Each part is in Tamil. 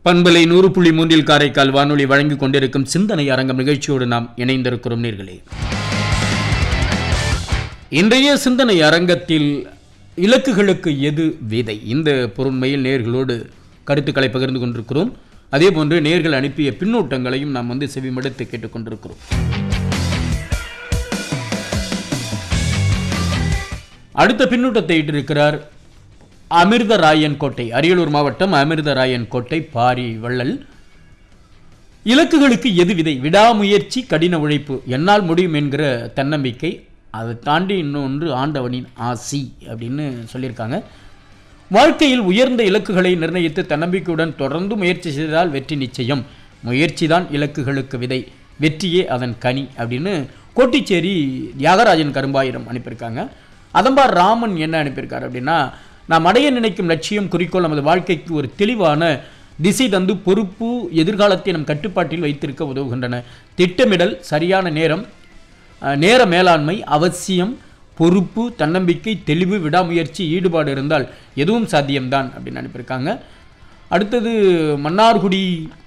பண்பலை நூறு புள்ளி மூன்றில் காரைக்கால் வானொலி வழங்கிக் கொண்டிருக்கும் சிந்தனை அரங்கம் நிகழ்ச்சியோடு நாம் இணைந்திருக்கிறோம் நேர்களே இன்றைய சிந்தனை அரங்கத்தில் இலக்குகளுக்கு எது விதை இந்த பொருண்மையில் நேர்களோடு கருத்துக்களை பகிர்ந்து கொண்டிருக்கிறோம் அதே போன்று நேர்கள் அனுப்பிய பின்னூட்டங்களையும் நாம் வந்து செவிமடுத்து கேட்டுக்கொண்டிருக்கிறோம் அடுத்த பின்னூட்டத்தை இட்டிருக்கிறார் அமிர்தராயன் கோட்டை அரியலூர் மாவட்டம் அமிர்தராயன் கோட்டை பாரி வள்ளல் இலக்குகளுக்கு எது விதை விடாமுயற்சி கடின உழைப்பு என்னால் முடியும் என்கிற தன்னம்பிக்கை அதை தாண்டி இன்னொன்று ஆண்டவனின் ஆசி அப்படின்னு சொல்லியிருக்காங்க வாழ்க்கையில் உயர்ந்த இலக்குகளை நிர்ணயித்து தன்னம்பிக்கையுடன் தொடர்ந்து முயற்சி செய்தால் வெற்றி நிச்சயம் முயற்சி தான் இலக்குகளுக்கு விதை வெற்றியே அதன் கனி அப்படின்னு கோட்டிச்சேரி தியாகராஜன் கரும்பாயிரம் அனுப்பியிருக்காங்க அதம்பார் ராமன் என்ன அனுப்பியிருக்காரு அப்படின்னா நாம் அடைய நினைக்கும் லட்சியம் குறிக்கோள் நமது வாழ்க்கைக்கு ஒரு தெளிவான திசை தந்து பொறுப்பு எதிர்காலத்தை நம் கட்டுப்பாட்டில் வைத்திருக்க உதவுகின்றன திட்டமிடல் சரியான நேரம் அஹ், நேர மேலாண்மை அவசியம் பொறுப்பு தன்னம்பிக்கை தெளிவு விடாமுயற்சி ஈடுபாடு இருந்தால் எதுவும் சாத்தியம்தான் அப்படின்னு அனுப்பியிருக்காங்க அடுத்தது மன்னார்குடி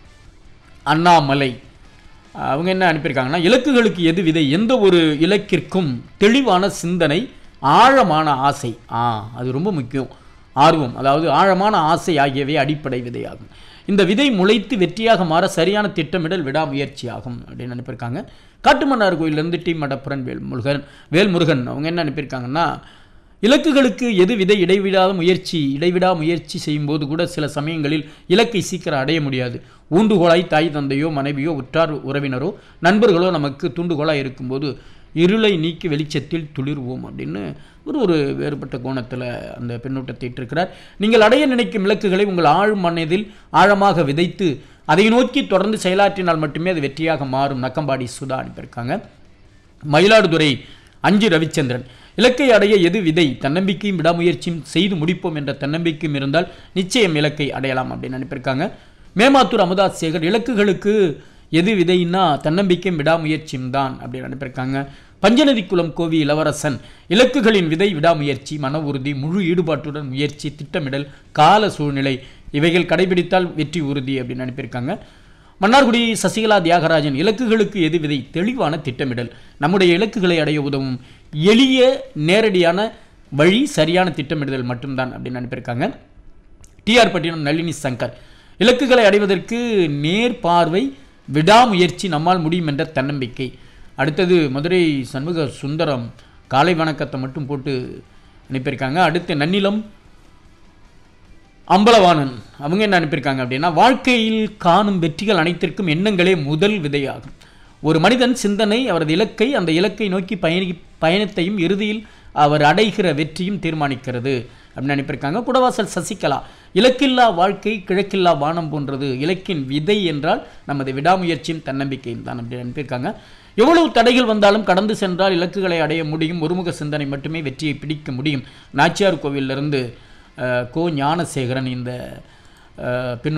அண்ணாமலை அவங்க என்ன அனுப்பியிருக்காங்கன்னா இலக்குகளுக்கு எது விதை எந்த ஒரு இலக்கிற்கும் தெளிவான சிந்தனை ஆழமான ஆசை ஆ அது ரொம்ப முக்கியம் ஆர்வம் அதாவது ஆழமான ஆசை ஆகியவை அடிப்படை விதையாகும் இந்த விதை முளைத்து வெற்றியாக மாற சரியான திட்டமிடல் விடாமுயற்சி ஆகும் அப்படின்னு அனுப்பியிருக்காங்க காட்டுமன்னார் கோயிலிருந்து டி மடப்புரன் வேல்முருகன் வேல்முருகன் அவங்க என்ன அனுப்பியிருக்காங்கன்னா இலக்குகளுக்கு எது விதை இடைவிடாத முயற்சி இடைவிடா முயற்சி செய்யும்போது கூட சில சமயங்களில் இலக்கை சீக்கிரம் அடைய முடியாது ஊண்டுகோலாய் தாய் தந்தையோ மனைவியோ உற்றார் உறவினரோ நண்பர்களோ நமக்கு தூண்டுகோலாய் இருக்கும்போது இருளை நீக்கி வெளிச்சத்தில் துளிர்வோம் அப்படின்னு ஒரு ஒரு வேறுபட்ட கோணத்தில் அந்த பின்னூட்டத்தை இட்டிருக்கிறார் நீங்கள் அடைய நினைக்கும் இலக்குகளை உங்கள் ஆழ் மனதில் ஆழமாக விதைத்து அதை நோக்கி தொடர்ந்து செயலாற்றினால் மட்டுமே அது வெற்றியாக மாறும் நக்கம்பாடி சுதா அனுப்பியிருக்காங்க மயிலாடுதுறை அஞ்சு ரவிச்சந்திரன் இலக்கை அடைய எது விதை தன்னம்பிக்கையும் விடாமுயற்சியும் செய்து முடிப்போம் என்ற தன்னம்பிக்கையும் இருந்தால் நிச்சயம் இலக்கை அடையலாம் அப்படின்னு அனுப்பியிருக்காங்க மேமாத்தூர் அமுதாஸ் சேகர் இலக்குகளுக்கு எது விதைன்னா தன்னம்பிக்கையும் விடாமுயற்சியும் தான் அப்படின்னு அனுப்பியிருக்காங்க பஞ்சநதிக்குளம் கோவி இளவரசன் இலக்குகளின் விதை விடாமுயற்சி மன உறுதி முழு ஈடுபாட்டுடன் முயற்சி திட்டமிடல் கால சூழ்நிலை இவைகள் கடைபிடித்தால் வெற்றி உறுதி அப்படின்னு அனுப்பியிருக்காங்க மன்னார்குடி சசிகலா தியாகராஜன் இலக்குகளுக்கு எது விதை தெளிவான திட்டமிடல் நம்முடைய இலக்குகளை அடைய உதவும் எளிய நேரடியான வழி சரியான திட்டமிடுதல் மட்டும்தான் அப்படின்னு அனுப்பியிருக்காங்க டிஆர் பட்டினம் நளினி சங்கர் இலக்குகளை அடைவதற்கு நேர் பார்வை விடாமுயற்சி நம்மால் முடியும் என்ற தன்னம்பிக்கை அடுத்தது மதுரை சண்முக சுந்தரம் காலை வணக்கத்தை மட்டும் போட்டு அனுப்பியிருக்காங்க அடுத்து நன்னிலம் அம்பலவாணன் அவங்க என்ன அனுப்பியிருக்காங்க அப்படின்னா வாழ்க்கையில் காணும் வெற்றிகள் அனைத்திற்கும் எண்ணங்களே முதல் விதையாகும் ஒரு மனிதன் சிந்தனை அவரது இலக்கை அந்த இலக்கை நோக்கி பயணி பயணத்தையும் இறுதியில் அவர் அடைகிற வெற்றியும் தீர்மானிக்கிறது அப்படின்னு அனுப்பியிருக்காங்க குடவாசல் சசிகலா இலக்கில்லா வாழ்க்கை கிழக்கில்லா வானம் போன்றது இலக்கின் விதை என்றால் நமது விடாமுயற்சியும் தன்னம்பிக்கையும் தான் அப்படி அனுப்பியிருக்காங்க எவ்வளவு தடைகள் வந்தாலும் கடந்து சென்றால் இலக்குகளை அடைய முடியும் ஒருமுக சிந்தனை மட்டுமே வெற்றியை பிடிக்க முடியும் நாச்சியார் கோவிலிருந்து அஹ், கோ ஞானசேகரன் இந்த அஹ், பின்னூ